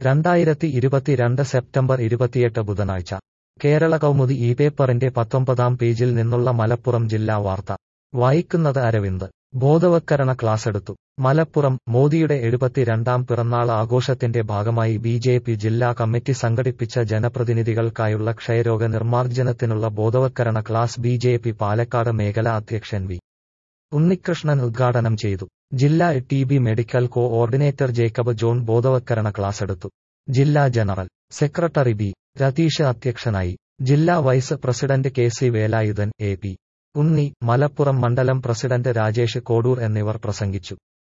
രണ്ടായിരത്തി ഇരുപത്തിരണ്ട് സെപ്റ്റംബർ ഇരുപത്തിയെട്ട് ബുധനാഴ്ച കേരള കൗമുദി ഈ പേപ്പറിന്റെ പത്തൊമ്പതാം പേജിൽ നിന്നുള്ള മലപ്പുറം ജില്ലാ വാർത്ത വായിക്കുന്നത് അരവിന്ദ് ബോധവത്കരണ ക്ലാസെടുത്തു മലപ്പുറം മോദിയുടെ എഴുപത്തിരണ്ടാം പിറന്നാൾ ആഘോഷത്തിന്റെ ഭാഗമായി ബി ജെ പി ജില്ലാ കമ്മിറ്റി സംഘടിപ്പിച്ച ജനപ്രതിനിധികൾക്കായുള്ള ക്ഷയരോഗ നിർമ്മാർജ്ജനത്തിനുള്ള ബോധവത്കരണ class B J P Palakkad മേഖലാ അധ്യക്ഷൻ വി ഉണ്ണികൃഷ്ണൻ ഉദ്ഘാടനം ചെയ്തു ജില്ലാ T B medical coordinator Jacob John ബോധവത്കരണ ക്ലാസെടുത്തു ജില്ലാ ജനറൽ സെക്രട്ടറി ബി രതീഷ് അധ്യക്ഷനായി ജില്ലാ vice president K C Velayudhan A P Unni Malappuram മണ്ഡലം പ്രസിഡന്റ് രാജേഷ് കോഡൂർ എന്നിവർ പ്രസംഗിച്ചു